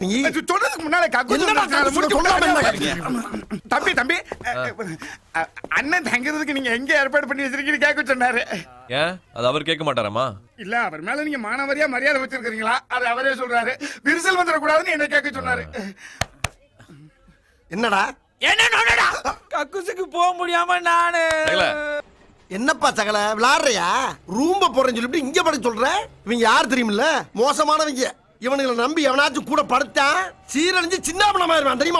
நீ அது சொல்றதுக்கு முன்னால கக்கு என்னடா சொன்னதுனால கக்கு முடிச்சு சொல்லாம என்ன விட்டாரு. தம்பி தம்பி அஹ், அஹ், அண்ணன் தங்குறதுக்கு நீங்க எங்க ஏற்பாடு பண்ணி வச்சிருக்கீங்க கேட்க சொன்னாரு ஏன் அது அவர் கேட்க மாட்டாராமா இல்ல அவர் மேல நீங்க மானவரியா மரியாதை வச்சிருக்கீங்களா அது அவரே சொல்றாரு விரிசல் வந்துடக்கூடாதுன்னு என்ன கேட்க சொன்னாரு என்னடா என்ன நோடடா கக்குசுக்கு போக முடியாம நானு சகல. என்னப்பா சகல விளாடுறியா ரூம்ப போறேன்னு சொல்லிட்டு இங்க படுக்க சொல்ற இவங்க யார் தெரியுமில்ல மோசமானவங்க இவனுங்களை நம்பி எவனாச்சும் கூட படுத்தான் சீரழிஞ்சு சின்ன பண்ணமாயிருவான் தெரியுமா